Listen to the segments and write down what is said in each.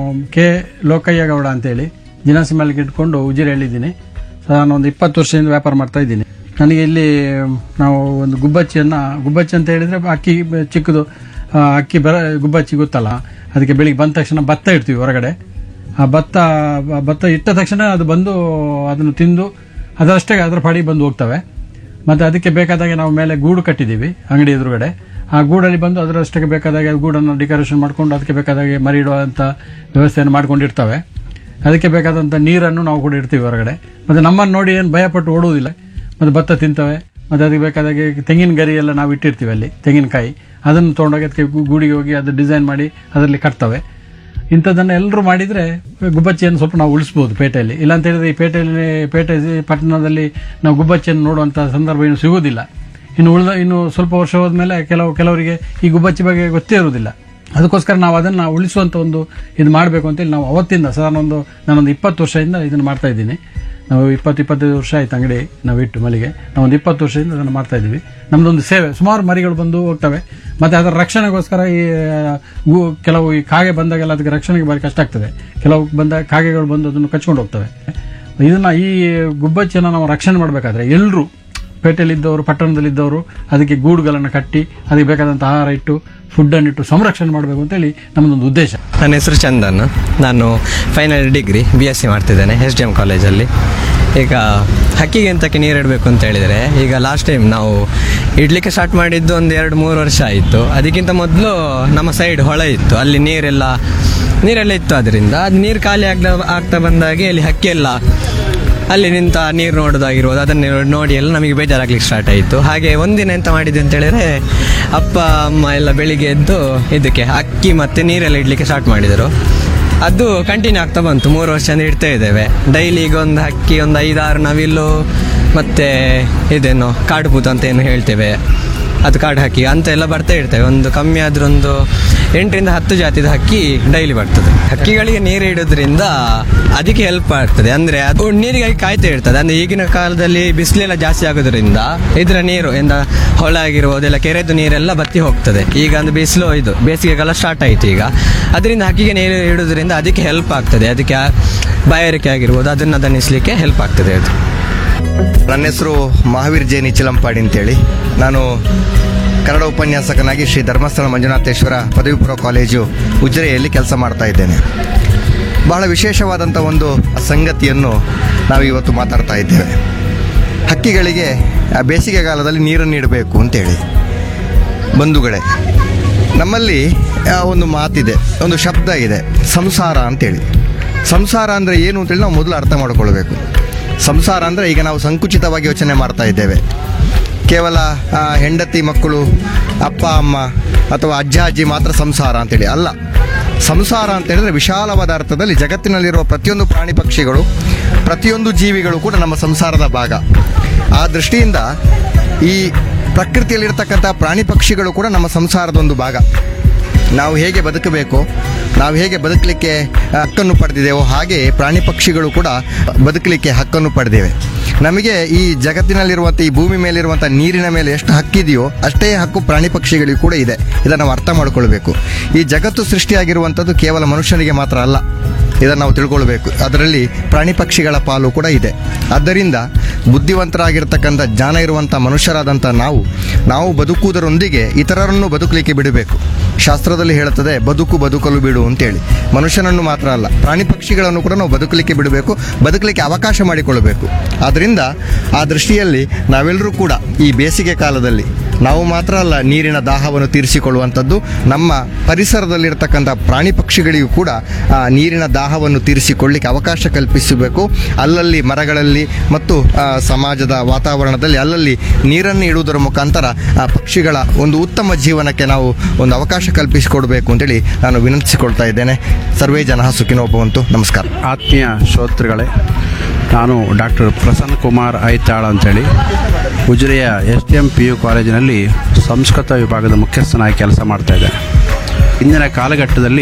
K Lokayya Gowda ಅಂತೇಳಿ ಜಿನಾಸಿ ಮಲ್ಲಿಗೆ ಇಟ್ಕೊಂಡು ಉಜಿರೆ ಹೇಳಿದ್ದೀನಿ ನಾನು ಒಂದು ಇಪ್ಪತ್ತು ವರ್ಷದಿಂದ ವ್ಯಾಪಾರ ಮಾಡ್ತಾ ಇದ್ದೀನಿ ನನಗೆ ಇಲ್ಲಿ ನಾವು ಒಂದು ಗುಬ್ಬಚ್ಚಿಯನ್ನು ಗುಬ್ಬಚ್ಚಿ ಅಂತ ಹೇಳಿದರೆ ಅಕ್ಕಿ ಬ- ಚಿಕ್ಕದು ಆ, ಅಕ್ಕಿ ಬರ ಗುಬ್ಬಚ್ಚಿ ಗೊತ್ತಲ್ಲ ಅದಕ್ಕೆ ಬೆಳಿಗ್ಗೆ ಬಂದ ತಕ್ಷಣ ಭತ್ತ ಇಡ್ತೀವಿ ಹೊರಗಡೆ ಆ ಭತ್ತ ಆ ಭತ್ತ ಇಟ್ಟ ತಕ್ಷಣ ಅದು ಬಂದು ಅದನ್ನು ತಿಂದು ಅದರಷ್ಟೇ ಅದರ ಪಡಿ ಬಂದು ಹೋಗ್ತವೆ ಮತ್ತು ಅದಕ್ಕೆ ಬೇಕಾದಾಗೆ ನಾವು ಮೇಲೆ ಗೂಡು ಕಟ್ಟಿದ್ದೀವಿ ಅಂಗಡಿ ಎದುರುಗಡೆ ಆ ಗೂಡಲ್ಲಿ ಬಂದು ಅದರಷ್ಟಕ್ಕೆ ಬೇಕಾದಾಗೆ ಗೂಡನ್ನು ಡೆಕೋರೇಷನ್ ಮಾಡ್ಕೊಂಡು ಅದಕ್ಕೆ ಬೇಕಾದಾಗೆ ಮರಿ ಇಡುವಂಥ ವ್ಯವಸ್ಥೆಯನ್ನು ಮಾಡ್ಕೊಂಡಿರ್ತವೆ ಅದಕ್ಕೆ ಬೇಕಾದಂಥ ನೀರನ್ನು ನಾವು ಕೂಡ ಇಡ್ತೀವಿ ಹೊರಗಡೆ ಮತ್ತು ನಮ್ಮನ್ನು ನೋಡಿ ಏನು ಭಯಪಟ್ಟು ಓಡುವುದಿಲ್ಲ ಮತ್ತು ಭತ್ತ ತಿಂತವೆ ಮತ್ತು ಅದಕ್ಕೆ ಬೇಕಾದಾಗೆ ತೆಂಗಿನ ಗರಿ ಎಲ್ಲ ನಾವು ಇಟ್ಟಿರ್ತೀವಿ ಅಲ್ಲಿ ತೆಂಗಿನಕಾಯಿ ಅದನ್ನು ತೊಗೊಂಡೋಗಿ ಅದಕ್ಕೆ ಗು- ಗೂಡಿಗೆ ಹೋಗಿ ಅದು ಡಿಸೈನ್ ಮಾಡಿ ಅದರಲ್ಲಿ ಕಟ್ತವೆ ಇಂಥದ್ದನ್ನು ಎಲ್ಲರೂ ಮಾಡಿದರೆ ಗುಬ್ಬಚ್ಚಿಯನ್ನು ಸ್ವಲ್ಪ ನಾವು ಉಳಿಸ್ಬೋದು ಪೇಟೆಯಲ್ಲಿ ಇಲ್ಲಾಂತ ಹೇಳಿದ್ರೆ ಈ ಪೇಟೆಯಲ್ಲಿ ಪೇಟೆ ಪಟ್ಟಣದಲ್ಲಿ ನಾವು ಗುಬ್ಬಚ್ಚಿಯನ್ನು ನೋಡುವಂಥ ಸಂದರ್ಭ ಇನ್ನು ಸಿಗುವುದಿಲ್ಲ ಇನ್ನು ಉಳಿದ ಇನ್ನು ಸ್ವಲ್ಪ ವರ್ಷ ಹೋದ್ಮೇಲೆ ಕೆಲವು ಕೆಲವರಿಗೆ ಈ ಗುಬ್ಬಚ್ಚಿ ಬಗ್ಗೆ ಗೊತ್ತೇ ಇರುವುದಿಲ್ಲ ಅದಕ್ಕೋಸ್ಕರ ನಾವು ಅದನ್ನು ಉಳಿಸುವಂಥ ಒಂದು ಇದು ಮಾಡಬೇಕು ಅಂತೇಳಿ ನಾವು ಅವತ್ತಿಂದ ಸಾಧಾರಣ ಒಂದು ನಾನೊಂದು ಇಪ್ಪತ್ತು ವರ್ಷದಿಂದ ಇದನ್ನು ಮಾಡ್ತಾ ಇದ್ದೀನಿ ನಾವು ಇಪ್ಪತ್ತು ಇಪ್ಪತ್ತೈದು ವರ್ಷ ಆಯ್ತು ಅಂಗಡಿ ನಾವು ಇಟ್ಟು ಮಲ್ಲಿಗೆ ನಾವು ಒಂದು ಇಪ್ಪತ್ತು ವರ್ಷದಿಂದ ಅದನ್ನು ಮಾಡ್ತಾ ಇದ್ದೀವಿ ನಮ್ಮದೊಂದು ಸೇವೆ ಸುಮಾರು ಮರಿಗಳು ಬಂದು ಹೋಗ್ತವೆ ಮತ್ತು ಅದರ ರಕ್ಷಣೆಗೋಸ್ಕರ ಈ ಆ, ಗು ಕೆಲವು ಈ ಕಾಗೆ ಬಂದಾಗೆಲ್ಲ ಅದಕ್ಕೆ ರಕ್ಷಣೆಗೆ ಭಾರಿ ಕಷ್ಟ ಆಗ್ತದೆ ಕೆಲವು ಬಂದ ಕಾಗೆಗಳು ಬಂದು ಅದನ್ನು ಕಚ್ಕೊಂಡು ಹೋಗ್ತವೆ ಇದನ್ನ ಈ ಗುಬ್ಬಚ್ಚಿಯನ್ನು ನಾವು ರಕ್ಷಣೆ ಮಾಡಬೇಕಾದ್ರೆ ಎಲ್ಲರೂ ಪೇಟೆಯಲ್ಲಿದ್ದವರು ಪಟ್ಟಣದಲ್ಲಿದ್ದವರು ಅದಕ್ಕೆ ಗೂಡುಗಳನ್ನು ಕಟ್ಟಿ ಅದಕ್ಕೆ ಬೇಕಾದಂಥ ಆಹಾರ ಇಟ್ಟು ಫುಡ್ಡನ್ನು ಇಟ್ಟು ಸಂರಕ್ಷಣೆ ಮಾಡಬೇಕು ಅಂತೇಳಿ ನಮ್ಮದೊಂದು ಉದ್ದೇಶ ನನ್ನ ಹೆಸರು ಚಂದನ್ ನಾನು final degree B S C ಮಾಡ್ತಿದ್ದೇನೆ ಎಸ್ ಡಿ ಎಮ್ ಕಾಲೇಜಲ್ಲಿ ಈಗ ಹಕ್ಕಿಗೆ ಎಂತಕ್ಕೆ ನೀರು ಇಡಬೇಕು ಅಂತ ಹೇಳಿದರೆ ಈಗ ಲಾಸ್ಟ್ ಟೈಮ್ ನಾವು ಇಡ್ಲಿಕ್ಕೆ ಸ್ಟಾರ್ಟ್ ಮಾಡಿದ್ದು ಒಂದು ಎರಡು ಮೂರು ವರ್ಷ ಆಯಿತು ಅದಕ್ಕಿಂತ ಮೊದಲು ನಮ್ಮ ಸೈಡ್ ಹೊಳೆ ಇತ್ತು ಅಲ್ಲಿ ನೀರೆಲ್ಲ ನೀರೆಲ್ಲ ಇತ್ತು ಅದರಿಂದ ಅದು ನೀರು ಖಾಲಿ ಆಗ್ತಾ ಆಗ್ತಾ ಬಂದಾಗೆ ಅಲ್ಲಿ ಹಕ್ಕಿ ಎಲ್ಲ ಅಲ್ಲಿ ನಿಂತ ನೀರು ನೋಡೋದಾಗಿರ್ಬೋದು ಅದನ್ನು ನೋಡಿ ಎಲ್ಲ ನಮಗೆ ಬೇಜಾರಾಗ್ಲಿಕ್ಕೆ ಸ್ಟಾರ್ಟ್ ಆಯಿತು ಹಾಗೆ ಒಂದಿನ ಎಂತ ಮಾಡಿದ್ದೆ ಅಂತ ಹೇಳಿದ್ರೆ ಅಪ್ಪ ಅಮ್ಮ ಎಲ್ಲ ಬೆಳಿಗ್ಗೆ ಎದ್ದು ಇದಕ್ಕೆ ಅಕ್ಕಿ ಮತ್ತು ನೀರೆಲ್ಲ ಇಡ್ಲಿಕ್ಕೆ ಸ್ಟಾರ್ಟ್ ಮಾಡಿದರು ಅದು ಕಂಟಿನ್ಯೂ ಆಗ್ತಾ ಬಂತು ಮೂರು ವರ್ಷದಿಂದ ಇಡ್ತಾ ಇದ್ದೇವೆ ಡೈಲಿ ಈಗ ಒಂದು ಹಕ್ಕಿ ಒಂದು ಐದಾರು ನವಿಲು ಮತ್ತು ಇದೇನು ಕಾಡು ಪೂತ ಅಂತ ಏನು ಹೇಳ್ತೇವೆ ಅದು ಕಾಡು ಹಕ್ಕಿ ಅಂತ ಎಲ್ಲ ಬರ್ತಾ ಇರ್ತವೆ ಒಂದು ಕಮ್ಮಿ ಆದ್ರೂ ಒಂದು ಎಂಟರಿಂದ ಹತ್ತು ಜಾತಿದ ಹಕ್ಕಿ ಡೈಲಿ ಬರ್ತದೆ ಹಕ್ಕಿಗಳಿಗೆ ನೀರು ಇಡೋದ್ರಿಂದ ಅದಕ್ಕೆ ಹೆಲ್ಪ್ ಆಗ್ತದೆ ಅಂದ್ರೆ ಅದು ನೀರಿಗಾಗಿ ಕಾಯ್ತಾ ಇರ್ತದೆ ಅಂದ್ರೆ ಈಗಿನ ಕಾಲದಲ್ಲಿ ಬಿಸಿಲೆಲ್ಲ ಜಾಸ್ತಿ ಆಗೋದ್ರಿಂದ ಇದರ ನೀರು ಎಂದ ಹೊಳ ಆಗಿರ್ಬೋದು ಎಲ್ಲ ಕೆರೆದು ನೀರೆಲ್ಲ ಬತ್ತಿ ಹೋಗ್ತದೆ ಈಗ ಅಂದ್ರೆ ಬಿಸಿಲು ಇದು ಬೇಸಿಗೆಗಾಲ ಸ್ಟಾರ್ಟ್ ಆಯ್ತು ಈಗ ಅದರಿಂದ ಹಕ್ಕಿಗೆ ನೀರು ಇಡೋದ್ರಿಂದ ಅದಕ್ಕೆ ಹೆಲ್ಪ್ ಆಗ್ತದೆ ಅದಕ್ಕೆ ಆ ಬಾಯಾರಿಕೆ ಆಗಿರ್ಬೋದು ಅದನ್ನ ದಣಿಸ್ಲಿಕ್ಕೆ ಹೆಲ್ಪ್ ಆಗ್ತದೆ ಅದು ನನ್ನ ಹೆಸರು ಮಹಾವೀರ್ ಜೆ ನಿಚಿಲಂಪಾಡಿ ಅಂತೇಳಿ ನಾನು ಕನ್ನಡ ಉಪನ್ಯಾಸಕನಾಗಿ ಶ್ರೀ ಧರ್ಮಸ್ಥಳ ಮಂಜುನಾಥೇಶ್ವರ ಪದವಿ ಪೂರ್ವ ಕಾಲೇಜು ಉಜಿರೆಯಲ್ಲಿ ಕೆಲಸ ಮಾಡ್ತಾ ಇದ್ದೇನೆ ಬಹಳ ವಿಶೇಷವಾದಂಥ ಒಂದು ಸಂಗತಿಯನ್ನು ನಾವು ಇವತ್ತು ಮಾತಾಡ್ತಾ ಇದ್ದೇವೆ ಹಕ್ಕಿಗಳಿಗೆ ಆ ಬೇಸಿಗೆಗಾಲದಲ್ಲಿ ನೀರನ್ನು ನೀಡಬೇಕು ಅಂತೇಳಿ ಬಂಧುಗಳೇ ನಮ್ಮಲ್ಲಿ ಆ, ಒಂದು ಮಾತಿದೆ ಒಂದು ಶಬ್ದ ಇದೆ ಸಂಸಾರ ಅಂತೇಳಿ ಸಂಸಾರ ಅಂದರೆ ಏನು ಅಂತೇಳಿ ನಾವು ಮೊದಲು ಅರ್ಥ ಮಾಡ್ಕೊಳ್ಬೇಕು ಸಂಸಾರ ಅಂದರೆ ಈಗ ನಾವು ಸಂಕುಚಿತವಾಗಿ ಯೋಚನೆ ಮಾಡ್ತಾ ಇದ್ದೇವೆ ಕೇವಲ ಆ, ಹೆಂಡತಿ ಮಕ್ಕಳು ಅಪ್ಪ ಅಮ್ಮ ಅಥವಾ ಅಜ್ಜ ಅಜ್ಜಿ ಮಾತ್ರ ಸಂಸಾರ ಅಂತೇಳಿ ಅಲ್ಲ ಸಂಸಾರ ಅಂತ ಹೇಳಿದ್ರೆ ವಿಶಾಲವಾದ ಅರ್ಥದಲ್ಲಿ ಜಗತ್ತಿನಲ್ಲಿರುವ ಪ್ರತಿಯೊಂದು ಪ್ರಾಣಿ ಪಕ್ಷಿಗಳು ಪ್ರತಿಯೊಂದು ಜೀವಿಗಳು ಕೂಡ ನಮ್ಮ ಸಂಸಾರದ ಭಾಗ ಆ ದೃಷ್ಟಿಯಿಂದ ಈ ಪ್ರಕೃತಿಯಲ್ಲಿರ್ತಕ್ಕಂಥ ಪ್ರಾಣಿ ಪಕ್ಷಿಗಳು ಕೂಡ ನಮ್ಮ ಸಂಸಾರದ ಒಂದು ಭಾಗ ನಾವು ಹೇಗೆ ಬದುಕಬೇಕು ನಾವು ಹೇಗೆ ಬದುಕಲಿಕ್ಕೆ ಹಕ್ಕನ್ನು ಪಡೆದಿದ್ದೇವೋ ಹಾಗೆ ಪ್ರಾಣಿ ಪಕ್ಷಿಗಳು ಕೂಡ ಬದುಕಲಿಕ್ಕೆ ಹಕ್ಕನ್ನು ಪಡೆದಿವೆ ನಮಗೆ ಈ ಜಗತ್ತಿನಲ್ಲಿರುವಂಥ ಈ ಭೂಮಿ ಮೇಲಿರುವಂಥ ನೀರಿನ ಮೇಲೆ ಎಷ್ಟು ಹಕ್ಕಿದೆಯೋ ಅಷ್ಟೇ ಹಕ್ಕು ಪ್ರಾಣಿ ಪಕ್ಷಿಗಳಿಗೂ ಕೂಡ ಇದೆ ಇದನ್ನು ನಾವು ಅರ್ಥ ಮಾಡಿಕೊಳ್ಬೇಕು ಈ ಜಗತ್ತು ಸೃಷ್ಟಿಯಾಗಿರುವಂಥದ್ದು ಕೇವಲ ಮನುಷ್ಯನಿಗೆ ಮಾತ್ರ ಅಲ್ಲ ಇದನ್ನು ನಾವು ತಿಳ್ಕೊಳ್ಬೇಕು ಅದರಲ್ಲಿ ಪ್ರಾಣಿ ಪಕ್ಷಿಗಳ ಪಾಲು ಕೂಡ ಇದೆ ಆದ್ದರಿಂದ ಬುದ್ಧಿವಂತರಾಗಿರ್ತಕ್ಕಂಥ ಜ್ಞಾನ ಇರುವಂಥ ಮನುಷ್ಯರಾದಂಥ ನಾವು ನಾವು ಬದುಕುವುದರೊಂದಿಗೆ ಇತರರನ್ನು ಬದುಕಲಿಕ್ಕೆ ಬಿಡಬೇಕು ಶಾಸ್ತ್ರದಲ್ಲಿ ಹೇಳುತ್ತದೆ ಬದುಕು ಬದುಕಲು ಬಿಡು ಅಂತೇಳಿ ಮನುಷ್ಯನನ್ನು ಮಾತ್ರ ಅಲ್ಲ ಪ್ರಾಣಿ ಪಕ್ಷಿಗಳನ್ನು ಕೂಡ ನಾವು ಬದುಕಲಿಕ್ಕೆ ಬಿಡಬೇಕು ಬದುಕಲಿಕ್ಕೆ ಅವಕಾಶ ಮಾಡಿಕೊಳ್ಳಬೇಕು ಆದ್ದರಿಂದ ಆ ದೃಷ್ಟಿಯಲ್ಲಿ ನಾವೆಲ್ಲರೂ ಕೂಡ ಈ ಬೇಸಿಗೆ ಕಾಲದಲ್ಲಿ ನಾವು ಮಾತ್ರ ಅಲ್ಲ ನೀರಿನ ದಾಹವನ್ನು ತೀರಿಸಿಕೊಳ್ಳುವಂಥದ್ದು ನಮ್ಮ ಪರಿಸರದಲ್ಲಿರ್ತಕ್ಕಂಥ ಪ್ರಾಣಿ ಪಕ್ಷಿಗಳಿಗೂ ಕೂಡ ಆ ನೀರಿನ ದಾಹವನ್ನು ತೀರಿಸಿಕೊಳ್ಳಿಕ್ಕೆ ಅವಕಾಶ ಕಲ್ಪಿಸಬೇಕು ಅಲ್ಲಲ್ಲಿ ಮರಗಳಲ್ಲಿ ಮತ್ತು ಆ, ಸಮಾಜದ ವಾತಾವರಣದಲ್ಲಿ ಅಲ್ಲಲ್ಲಿ ನೀರನ್ನು ಇಡುವುದರ ಮುಖಾಂತರ ಆ ಪಕ್ಷಿಗಳ ಒಂದು ಉತ್ತಮ ಜೀವನಕ್ಕೆ ನಾವು ಒಂದು ಅವಕಾಶ ಕಲ್ಪಿಸಿಕೊಡಬೇಕು ಅಂತೇಳಿ ನಾನು ವಿನಂತಿಸಿಕೊಳ್ತಾ ಇದ್ದೇನೆ ಸರ್ವೇ ಜನ ಸುಖಿನೋ ಭವಂತು ನಮಸ್ಕಾರ ಆತ್ಮೀಯ ಶ್ರೋತೃಗಳೇ ನಾನು ಡಾಕ್ಟರ್ ಪ್ರಸನ್ನ ಕುಮಾರ್ ಐತಾಳ್ ಅಂತೇಳಿ ಉಜಿರೆಯ S T M P U ಕಾಲೇಜಿನಲ್ಲಿ ಸಂಸ್ಕೃತ ವಿಭಾಗದ ಮುಖ್ಯಸ್ಥನಾಗಿ ಕೆಲಸ ಮಾಡ್ತಾ ಇದ್ದೇನೆ ಇಂದಿನ ಕಾಲಘಟ್ಟದಲ್ಲಿ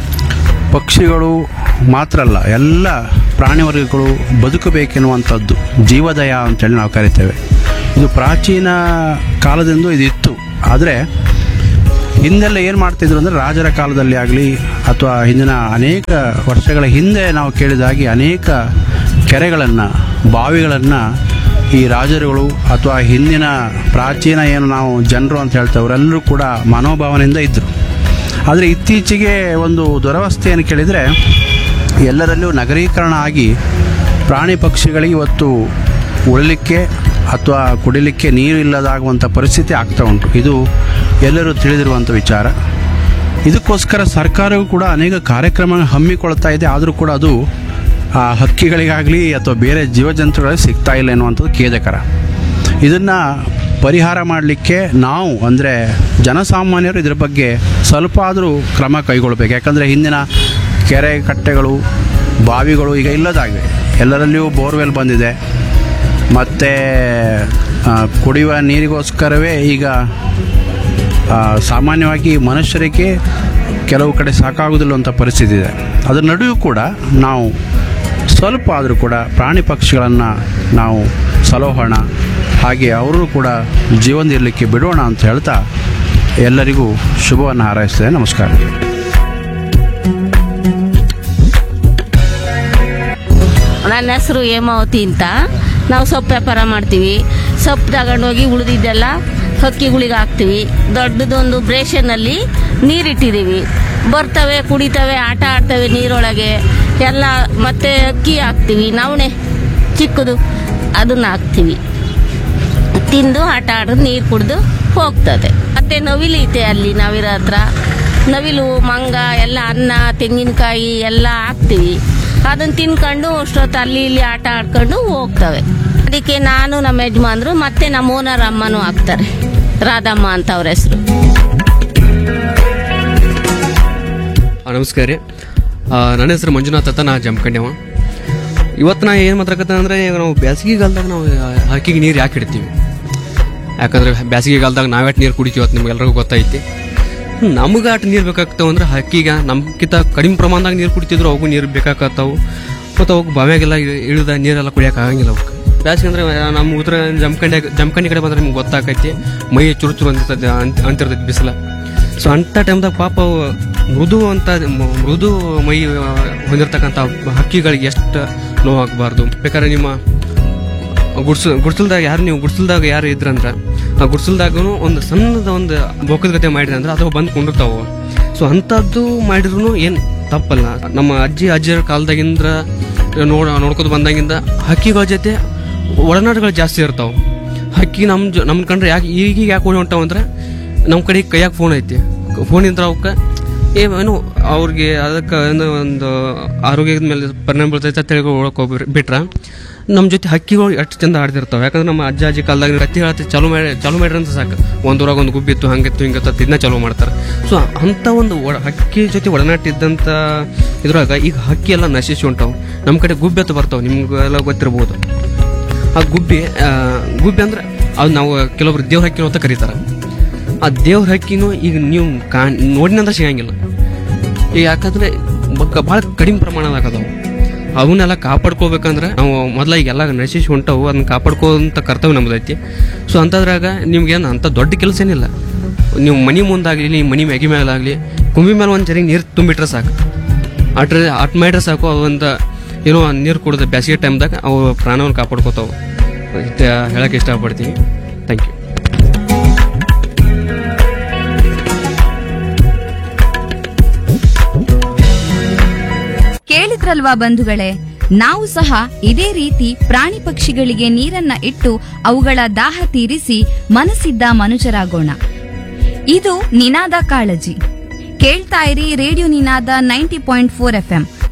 ಪಕ್ಷಿಗಳು ಮಾತ್ರ ಅಲ್ಲ ಎಲ್ಲ ಪ್ರಾಣಿ ವರ್ಗಗಳು ಬದುಕಬೇಕೆನ್ನುವಂಥದ್ದು ಜೀವದಯ ಅಂತೇಳಿ ನಾವು ಕರಿತೇವೆ ಇದು ಪ್ರಾಚೀನ ಕಾಲದಿಂದ ಇದು ಇತ್ತು ಆದರೆ ಹಿಂದೆಲ್ಲ ಏನು ಮಾಡ್ತಿದ್ರು ಅಂದರೆ ರಾಜರ ಕಾಲದಲ್ಲಿ ಆಗಲಿ ಅಥವಾ ಹಿಂದಿನ ಅನೇಕ ವರ್ಷಗಳ ಹಿಂದೆ ನಾವು ಕೇಳಿದಾಗೆ ಅನೇಕ ಕೆರೆಗಳನ್ನು ಬಾವಿಗಳನ್ನು ಈ ರಾಜರುಗಳು ಅಥವಾ ಹಿಂದಿನ ಪ್ರಾಚೀನ ಏನು ನಾವು ಜನರು ಅಂತ ಹೇಳ್ತೇವೆ ಅವರೆಲ್ಲರೂ ಕೂಡ ಮನೋಭಾವನೆಯಿಂದ ಇದ್ದರು ಆದರೆ ಇತ್ತೀಚೆಗೆ ಒಂದು ದುರವಸ್ಥೆಯನ್ನು ಕೇಳಿದರೆ ಎಲ್ಲರಲ್ಲೂ ನಗರೀಕರಣ ಆಗಿ ಪ್ರಾಣಿ ಪಕ್ಷಿಗಳಿಗೆ ಇವತ್ತು ಉಳಲಿಕ್ಕೆ ಅಥವಾ ಕುಡಿಲಿಕ್ಕೆ ನೀರು ಇಲ್ಲದಾಗುವಂಥ ಪರಿಸ್ಥಿತಿ ಆಗ್ತಾ ಉಂಟು ಇದು ಎಲ್ಲರೂ ತಿಳಿದಿರುವಂಥ ವಿಚಾರ ಇದಕ್ಕೋಸ್ಕರ ಸರ್ಕಾರವು ಕೂಡ ಅನೇಕ ಕಾರ್ಯಕ್ರಮ ಹಮ್ಮಿಕೊಳ್ತಾ ಇದೆ ಆದರೂ ಕೂಡ ಅದು ಆ ಹಕ್ಕಿಗಳಿಗಾಗಲಿ ಅಥವಾ ಬೇರೆ ಜೀವಜಂತುಗಳಿಗೆ ಸಿಗ್ತಾ ಇಲ್ಲ ಎನ್ನುವಂಥದ್ದು ಖೇದಕರ ಇದನ್ನು ಪರಿಹಾರ ಮಾಡಲಿಕ್ಕೆ ನಾವು ಅಂದರೆ ಜನಸಾಮಾನ್ಯರು ಇದರ ಬಗ್ಗೆ ಸ್ವಲ್ಪ ಆದರೂ ಕ್ರಮ ಕೈಗೊಳ್ಬೇಕು ಯಾಕಂದರೆ ಹಿಂದಿನ ಕೆರೆ ಕಟ್ಟೆಗಳು ಬಾವಿಗಳು ಈಗ ಇಲ್ಲದಾಗಿವೆ ಎಲ್ಲರಲ್ಲಿಯೂ ಬೋರ್ವೆಲ್ ಬಂದಿದೆ ಮತ್ತು ಕುಡಿಯುವ ನೀರಿಗೋಸ್ಕರವೇ ಈಗ ಆ, ಸಾಮಾನ್ಯವಾಗಿ ಮನುಷ್ಯರಿಗೆ ಕೆಲವು ಕಡೆ ಸಾಕಾಗುವುದಿಲ್ಲ ಅಂತ ಪರಿಸ್ಥಿತಿ ಇದೆ ಅದರ ನಡುವೆ ಕೂಡ ನಾವು ಸ್ವಲ್ಪ ಆದರೂ ಕೂಡ ಪ್ರಾಣಿ ಪಕ್ಷಿಗಳನ್ನು ನಾವು ಸಲೋಹೋಣ ಹಾಗೆ ಅವರು ಕೂಡ ಜೀವನದಿರಲಿಕ್ಕೆ ಬಿಡೋಣ ಅಂತ ಹೇಳ್ತಾ ಎಲ್ಲರಿಗೂ ಶುಭವನ್ನು ಹಾರೈಸ್ತೇನೆ ನಮಸ್ಕಾರ ನನ್ನ ಹೆಸರು ಹೇಮಾವತಿ ಅಂತ ನಾವು ಸೊಪ್ಪು ವ್ಯಾಪಾರ ಮಾಡ್ತೀವಿ ಸೊಪ್ಪು ತಗೊಂಡೋಗಿ ಉಳಿದಿದ್ದೆಲ್ಲ ಹಕ್ಕಿಗಳಿಗೆ ಹಾಕ್ತೀವಿ ದೊಡ್ಡದೊಂದು ಬ್ರೇಷನ್ನಲ್ಲಿ ನೀರಿಟ್ಟಿದ್ದೀವಿ ಬರ್ತವೆ ಕುಡಿತವೆ ಆಟ ಆಡ್ತವೆ ನೀರೊಳಗೆ ಎಲ್ಲ ಮತ್ತೆ ಅಕ್ಕಿ ಹಾಕ್ತೀವಿ ನವಣೆ ಚಿಕ್ಕದು ಅದನ್ನ ಹಾಕ್ತೀವಿ ತಿಂದು ಆಟ ಆಡಿದ್ರೆ ನೀರು ಕುಡಿದು ಹೋಗ್ತದೆ ಮತ್ತೆ ನವಿಲು ಐತೆ ಅಲ್ಲಿ ನಾವಿರೋ ಹತ್ರ ನವಿಲು ಮಂಗ ಎಲ್ಲ ಅನ್ನ ತೆಂಗಿನಕಾಯಿ ಎಲ್ಲ ಹಾಕ್ತೀವಿ ಅದನ್ನ ತಿನ್ಕೊಂಡು ಅಷ್ಟೊತ್ತು ಅಲ್ಲಿ ಇಲ್ಲಿ ಆಟ ಆಡ್ಕೊಂಡು ಹೋಗ್ತವೆ ಅದಕ್ಕೆ ನಾನು ನಮ್ಮ ಯಜಮಾನ್ರು ಮತ್ತೆ ನಮ್ಮ ಓನರ್ ಅಮ್ಮನೂ ಹಾಕ್ತಾರೆ ರಾಧಮ್ಮ ಅಂತ ಅವ್ರ ಹೆಸರು ಆ, ನಮಸ್ಕಾರ ರೀ ಆ, ನನ್ನ ಹೆಸರು ಮಂಜುನಾಥ್ ಅಂತ ನಾ ಜಮ್ಕಂಡ್ಯವ ಇವತ್ತು ನಾ ಏನು ಮಾತಾಡಕತ್ತ ಅಂದ್ರೆ ಈಗ ನಾವು ಬೇಸಿಗೆಗಾಲದಾಗ ನಾವು ಆ, ಹಕ್ಕಿಗೆ ನೀರು ಯಾಕೆ ಇಡ್ತೀವಿ ಯಾಕಂದ್ರೆ ಬೇಸಿಗೆಗಾಲದಾಗ ನಾವ್ಯಾಟ್ ನೀರು ಕುಡಿತೀವಿ ಅಂತ ನಿಮ್ಗೆಲ್ರಿಗೂ ಗೊತ್ತೈತಿ ನಮಗೆ ಅಟ್ ನೀರು ಬೇಕಾಗ್ತಾವ ಅಂದ್ರೆ ಹಕ್ಕಿಗೆ ನಮ್ಗಿಂತ ಕಡಿಮೆ ಪ್ರಮಾಣದಾಗ ನೀರು ಕುಡಿತಿದ್ರು ಅವಕ್ಕೂ ನೀರು ಬೇಕಾಗತ್ತಾವು ಮತ್ತು ಅವಕ್ಕೆ ಬಾವ್ಯಾಗೆಲ್ಲ ಇ- ಇಳಿದ ನೀರೆಲ್ಲ ಕುಡಿಯೋಕೆ ಆಗಂಗಿಲ್ಲ ಅವಕ್ಕೆ ಬೇಸಿಗೆ ಅಂದ್ರೆ ನಮ್ಮ ಉತ್ತರ ಜಮ್ಕಂಡಿ ಜಮ್ಕಂಡಿ ಕಡೆ ಬಂದ್ರೆ ನಿಮ್ಗೆ ಗೊತ್ತಾಕೈತಿ ಮೈ ಚುರು ಚುರು ಅಂತಿರ್ತದೆ ಅಂತ ಅಂತಿರ್ತೈತಿ ಬಿಸಿಲ ಸೊ ಅಂಥ ಟೈಮ್ದಾಗ ಪಾಪ ಅವು ಮೃದು ಅಂತ ಮ- ಮೃದು ಮೈ ಆ, ಹೊಂದಿರತಕ್ಕಂಥ ಹಕ್ಕಿಗಳಿಗೆ ಎಷ್ಟು ನೋವಾಗಬಾರ್ದು ಬೇಕಾದ್ರೆ ನಿಮ್ಮ ಗುಡ್ಸು ಗುಡ್ಸಲ್ದಾಗ ಯಾರು ನೀವು ಗುಡ್ಸಲ್ದಾಗ ಯಾರು ಇದ್ರಂದ್ರ ಆ ಗುಡ್ಸಲ್ದಾಗೂ ಒಂದು ಸಣ್ಣದ ಒಂದು ಬೊಕ್ಕದ ಗತೆ ಮಾಡಿದ್ರೆ ಅಂದ್ರೆ ಅದು ಬಂದು ಕುಂಡಿರ್ತಾವ ಸೊ ಅಂಥದ್ದು ಮಾಡಿದ್ರು ಏನು ತಪ್ಪಲ್ಲ ನಮ್ಮ ಅಜ್ಜಿ ಅಜ್ಜಿಯರ ಕಾಲದಾಗಿಂದ ನೋಡ ನೋಡ್ಕೊತ ಬಂದಾಗಿಂದ ಹಕ್ಕಿಗಳ ಜೊತೆ ಒಡನಾಟಗಳು ಜಾಸ್ತಿ ಇರ್ತಾವ ಹಕ್ಕಿ ನಮ್ಮ ಜೊ ನಮ್ಮ ಕಂಡ್ರೆ ಯಾಕೆ ಈಗೀಗ ಯಾಕೆ ಓಡಿ ಹೊಂಟಾವ ಅಂದ್ರೆ ನಮ್ಮ ಕಡೆ ಕೈಯಾಗ ಫೋನ್ ಐತಿ ಫೋನಿಂದ ಅವಕ್ಕೆ ಏನು ಅವ್ರಿಗೆ ಅದಕ್ಕೆ ಏನೋ ಒಂದು ಆರೋಗ್ಯದ ಮೇಲೆ ಪರಿಣಾಮ ಬೀಳ್ತೈತೆ ಅಂತ ಹೇಳಿ ಒಳಗೆ ಹೋಗ್ಬಿಟ್ರೆ ಬಿಟ್ರೆ ನಮ್ಮ ಜೊತೆ ಹಕ್ಕಿಗಳು ಎಷ್ಟು ಚಂದ ಆಡ್ತಿರ್ತಾವೆ ಯಾಕಂದ್ರೆ ನಮ್ಮ ಅಜ್ಜ ಅಜ್ಜಿ ಕಾಲದಾಗ ಕತ್ತಿ ಹೇಳತ್ತೆ ಚಾಲು ಮಾಡಿ ಚಾಲು ಮಾಡ್ರಿ ಅಂತ ಸಾಕು ಒಂದು ಊರಾಗ ಒಂದು ಗುಬ್ಬಿತ್ತು ಹಂಗಿತ್ತು ಹಿಂಗಿತ್ತು ಅಂತ ಇದನ್ನ ಚಾಲು ಮಾಡ್ತಾರೆ ಸೊ ಅಂಥ ಒಂದು ಒಡ ಹಕ್ಕಿ ಜೊತೆ ಒಡನಾಟ ಇದ್ದಂಥ ಇದ್ರಾಗ ಈಗ ಹಕ್ಕಿ ಎಲ್ಲ ನಶಿಸಿ ಹೊಂಟಾವು ನಮ್ಮ ಕಡೆ ಗುಬ್ಬಿ ಅಂತ ಬರ್ತಾವೆ ನಿಮ್ಗೆಲ್ಲ ಗೊತ್ತಿರ್ಬೋದು ಆ ಗುಬ್ಬಿ ಆ, ಗುಬ್ಬಿ ಅಂದ್ರೆ ಅದು ನಾವು ಕೆಲವೊಬ್ರು ದೇವ್ರ ಹಕ್ಕಿನೂ ಅಂತ ಕರೀತಾರೆ ಆ ದೇವ್ರ ಹಕ್ಕಿನೂ ಈಗ ನೀವು ಕಾ ನೋಡಿನಂದ್ರೆ ಸಿಗಂಗಿಲ್ಲ ಈಗ ಯಾಕಂದ್ರೆ ಭಾಳ ಕಡಿಮೆ ಪ್ರಮಾಣದಾಗ ಅದಾವು ಅವನ್ನೆಲ್ಲ ಕಾಪಾಡ್ಕೋಬೇಕಂದ್ರೆ ನಾವು ಮೊದಲ ಈಗ ಎಲ್ಲ ನಶಿಸಿ ಹೊಂಟವು ಅದನ್ನ ಕಾಪಾಡ್ಕೋಂತ ಕರ್ತವ್ಯ ನಮ್ದೈತಿ ಸೊ ಅಂಥದ್ರಾಗ ನಿಮ್ಗೇನು ಅಂಥ ದೊಡ್ಡ ಕೆಲಸ ಏನಿಲ್ಲ ನೀವು ಮನಿ ಮುಂದಾಗಲಿ ನೀವು ಮನಿ ಮ್ಯಾಗಿ ಮೇಲಾಗಲಿ ಕುಂಬಿ ಮೇಲೆ ಒಂದು ಜರಿಗೆ ನೀರು ತುಂಬಿಟ್ರೆ ಸಾಕು ಅಟ್ರೆ ಅಟ್ ಮಾಡಿದ್ರೆ ಸಾಕು ಅವಂತ ಏನೋ ನೀರು ಕುಡಿದ ಬೇಸಿಗೆ ಟೈಮ್ದಾಗ ಅವು ಪ್ರಾಣವನ್ನು ಕಾಪಾಡ್ಕೋತಾವೆ ಇಷ್ಟ ಹೇಳಕ್ಕೆ ಇಷ್ಟಪಡ್ತೀನಿ ಥ್ಯಾಂಕ್ ಯು ಕೇಳಿದ್ರಲ್ವಾ ಬಂಧುಗಳೇ ನಾವು ಸಹ ಇದೇ ರೀತಿ ಪ್ರಾಣಿ ಪಕ್ಷಿಗಳಿಗೆ ನೀರನ್ನ ಇಟ್ಟು ಅವುಗಳ ದಾಹ ತೀರಿಸಿ ಮನಸ್ಸಿದ್ದ ಮನುಜರಾಗೋಣ ಇದು ನಿನಾದ ಕಾಳಜಿ ಕೇಳ್ತಾ ಇರಿ radio Ninada ninety point four FM